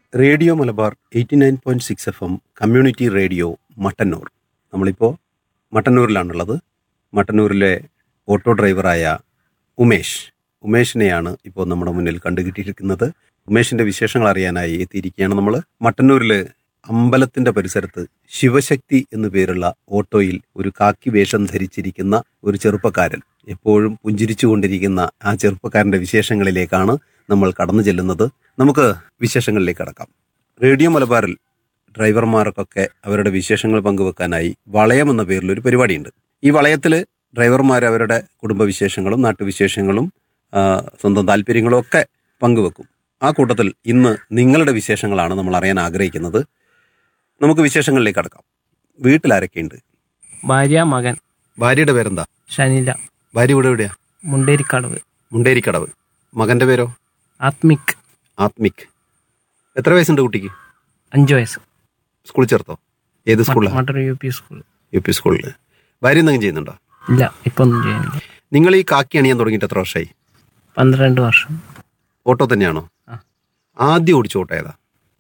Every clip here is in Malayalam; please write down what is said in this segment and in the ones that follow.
Radio Malabar eighty nine point six F M community radio Mattannur നമ്മളിപ്പോൾ മട്ടന്നൂരിലാണുള്ളത് മട്ടന്നൂരിലെ ഓട്ടോ ഡ്രൈവറായ ഉമേഷ് ഉമേഷിനെയാണ് ഇപ്പോൾ നമ്മുടെ മുന്നിൽ കണ്ടുകിട്ടിയിരിക്കുന്നത് ഉമേഷിന്റെ വിശേഷങ്ങൾ അറിയാനായി എത്തിയിരിക്കുകയാണ് നമ്മൾ മട്ടന്നൂരിൽ അമ്പലത്തിന്റെ പരിസരത്ത് ശിവശക്തി എന്നു പേരുള്ള ഓട്ടോയിൽ ഒരു കാക്കി വേഷം ധരിച്ചിരിക്കുന്ന ഒരു ചെറുപ്പക്കാരൻ എപ്പോഴും പുഞ്ചിരിച്ചുകൊണ്ടിരിക്കുന്ന ആ ചെറുപ്പക്കാരന്റെ വിശേഷങ്ങളിലേക്കാണ് നമ്മൾ കടന്നു ചെല്ലുന്നത് നമുക്ക് വിശേഷങ്ങളിലേക്ക് കടക്കാം റേഡിയോ മലബാറിൽ ഡ്രൈവർമാർക്കൊക്കെ അവരുടെ വിശേഷങ്ങൾ പങ്കുവെക്കാനായി വളയം എന്ന പേരിൽ ഒരു പരിപാടിയുണ്ട് ഈ വളയത്തിൽ ഡ്രൈവർമാർ അവരുടെ കുടുംബവിശേഷങ്ങളും നാട്ടുവിശേഷങ്ങളും ആ, സ്വന്തം താല്പര്യങ്ങളും ഒക്കെ പങ്കുവെക്കും ആ കൂട്ടത്തിൽ ഇന്ന് നിങ്ങളുടെ വിശേഷങ്ങളാണ് നമ്മൾ അറിയാൻ ആഗ്രഹിക്കുന്നത് നമുക്ക് വിശേഷങ്ങളിലേക്ക് കടക്കാം വീട്ടിലാരൊക്കെയുണ്ട് ഭാര്യ മകൻ ഭാര്യയുടെ പേരെന്താ ഷനില ഭാര്യ ഇവിടെ എവിടെയാ മുണ്ടേരിക്കടവ് മുണ്ടേരിക്കടവ് മകന്റെ പേരോ ആത്മിക് ആത്മിക് എത്ര വയസ്സുണ്ട് കുട്ടിക്ക് അഞ്ചു വയസ്സ് സ്കൂളിൽ ചേർത്തോ ഏത് സ്കൂളിലാണ് മട്ടർ U P school U P സ്കൂളിൽ ഭാര്യ എന്തെങ്കിലും ചെയ്യുന്നുണ്ടോ ഇല്ല ഇപ്പൊ ഒന്നും ചെയ്യുന്നില്ല നിങ്ങൾ ഈ കാക്കി അണിയാൻ തുടങ്ങിയിട്ട് എത്ര വർഷമായി പന്ത്രണ്ട് വർഷം ഓട്ടോ തന്നെയാണോ ആ. ആദ്യം ഓടിച്ച ഓട്ടോ ഏതാ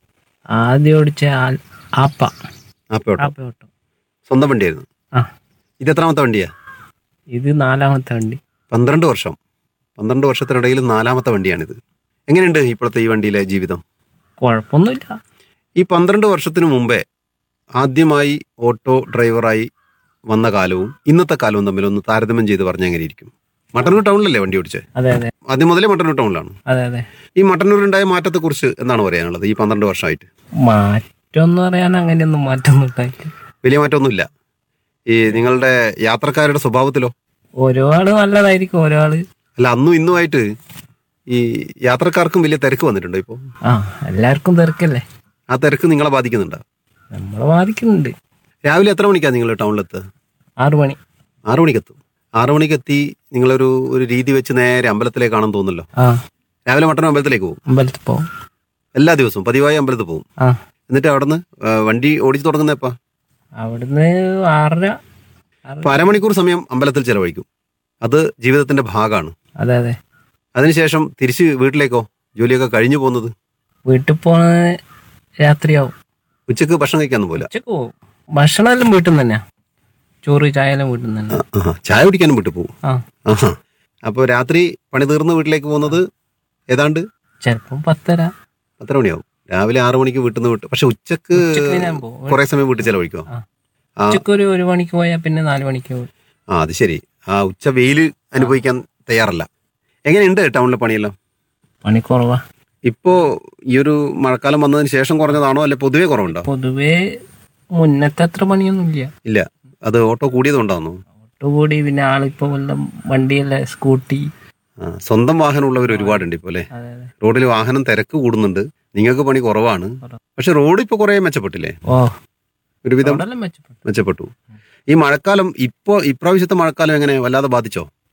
ആദ്യം ഓടിച്ച ആൽ- ആപ്പ ആപ്പ ഓട്ടോ ആപ്പ ഓട്ടോ സ്വന്തം വണ്ടിയായിരുന്നു ആ ഇത് എത്രാമത്തെ വണ്ടിയാ ഇത് നാലാമത്തെ വണ്ടി പന്ത്രണ്ട് വർഷം പന്ത്രണ്ട് വർഷത്തിനിടയിൽ നാലാമത്തെ വണ്ടിയാണിത് എങ്ങനെയുണ്ട് ഇപ്പോഴത്തെ ഈ വണ്ടിയിലെ ജീവിതം കുഴപ്പമൊന്നുമില്ല ഈ പന്ത്രണ്ട് വർഷത്തിന് മുമ്പേ ആദ്യമായി ഓട്ടോ ഡ്രൈവറായി വന്ന കാലവും ഇന്നത്തെ കാലവും തമ്മിൽ ഒന്ന് താരതമ്യം ചെയ്ത് പറഞ്ഞാൽ എങ്ങനെ ഇരിക്കും മട്ടന്നൂർ ടൗണിലല്ലേ വണ്ടി ഓടിച്ചത് അതെ അതെ ആദ്യം മുതലേ മട്ടന്നൂർ ടൗണിലാണ് അതെ അതെ ഈ മട്ടന്നൂരുണ്ടായ മാറ്റത്തെക്കുറിച്ച് എന്താണ് പറയാനുള്ളത് ഈ പന്ത്രണ്ട് വർഷമായിട്ട് മാറ്റം എന്ന് പറയാൻ അങ്ങനെയൊന്നും മാറ്റമൊന്നും ഉണ്ടായില്ല വലിയ മാറ്റമൊന്നുമില്ല ഈ നിങ്ങളുടെ യാത്രക്കാരുടെ സ്വഭാവത്തിലോ ഓരോ ആള് നല്ലതായിരിക്കും ഓരോ ആള് അല്ല അന്നും ഇന്നുമായിട്ട് ഈ യാത്രക്കാർക്കും വലിയ തിരക്ക് വന്നിട്ടുണ്ടോ ഇപ്പോൾ ആ എല്ലാവർക്കും തിരക്കല്ലേ ആ തിരക്ക് നിങ്ങളെ ബാധിക്കുന്നുണ്ടോ നമ്മളെ ബാധിക്കുന്നുണ്ട് രാവിലെ എത്ര മണിക്കാണ് നിങ്ങൾ ടൗണിലെത്തുക ആറു മണി ആറു മണിക്കെത്തും ആറു മണിക്കെത്തി നിങ്ങളൊരു ഒരു രീതി വെച്ച് നേരെ അമ്പലത്തിലേക്കാണെന്ന് തോന്നുന്നല്ലോ ആ രാവിലെ മട്ടൻ അമ്പലത്തിലേക്ക് പോകും അമ്പലത്തിൽ പോവും എല്ലാ ദിവസവും പതിവായി അമ്പലത്തിൽ പോകും ആ എന്നിട്ട് അവിടുന്ന് ആ, വണ്ടി ഓടിച്ചു തുടങ്ങുന്നപ്പാ അവിടുന്ന് ആറര ആറര അപ്പൊ അരമണിക്കൂർ സമയം അമ്പലത്തിൽ ചെലവഴിക്കും അത് ജീവിതത്തിന്റെ ഭാഗമാണ് അതെ അതെ അതിനുശേഷം തിരിച്ച് വീട്ടിലേക്കോ ജോലിയൊക്കെ കഴിഞ്ഞു പോകുന്നത് വീട്ടിൽ പോണത് രാത്രിയാവും ഉച്ചക്ക് ഭക്ഷണം കഴിക്കാനൊന്നും പോലെ ഉച്ചക്ക് പോവും ഭക്ഷണം എല്ലാം വീട്ടിൽ നിന്ന് തന്നെയാ ചോറ് ചായ എല്ലാം വീട്ടിൽ നിന്ന് തന്നെ ചായ കുടിക്കാനും വീട്ടിൽ പോകും ആ ആഹാ അപ്പോൾ രാത്രി പണി തീർന്ന് വീട്ടിലേക്ക് പോകുന്നത് ഏതാണ്ട് ചിലപ്പം പത്തര പത്തര മണിയാവും രാവിലെ ആറു മണിക്ക് വീട്ടിൽ നിന്ന് വിട്ട് പക്ഷെ ഉച്ചക്ക് ഉച്ചക്ക് ഞാൻ പോകും കുറെ സമയം വീട്ടിൽ ചെലവഴിക്കുമോ ആ. ആ ഉച്ചക്ക് ഒരു ഒരു മണിക്ക് പോയാൽ പിന്നെ നാല് മണിക്ക് പോകും ആ അത് ശരി ആ ഉച്ച വെയിൽ അനുഭവിക്കാൻ തയ്യാറല്ല എങ്ങനെയുണ്ട് ടൗണിലെ പണിയെല്ലാം പണി കുറവാ ഇപ്പോ ഈ ഒരു മഴക്കാലം വന്നതിന് ശേഷം കുറഞ്ഞതാണോ അല്ലെ പൊതുവേ കുറവുണ്ടോ പൊതുവേ മുന്നത്തെ അത്ര പണിയൊന്നും ഇല്ല ഇല്ല അത് ഓട്ടോ കൂടിയതുകൊണ്ടാണോ ഒട്ടുകൂടി പിന്നെ ആളിപ്പോ വല്ലതും വണ്ടിയല്ല സ്കൂട്ടി ആ, സ്വന്തം വാഹനമുള്ളവർ ഒരുപാടുണ്ട് ഇപ്പോൾ അല്ലേ അതെ അതെ റോഡിൽ വാഹനം തിരക്ക് കൂടുന്നുണ്ട് നിങ്ങൾക്ക് പണി കുറവാണ് കുറവ്. പക്ഷെ റോഡ് ഇപ്പൊ കുറെ മെച്ചപ്പെട്ടില്ലേ ഓ ഒരുവിധം അവിടെല്ലാം മെച്ചപ്പെട്ടു മെച്ചപ്പെട്ടു ഈ മഴക്കാലം ഇപ്പോ ഇപ്രാവശ്യത്തെ മഴക്കാലം എങ്ങനെ വല്ലാതെ ബാധിച്ചോ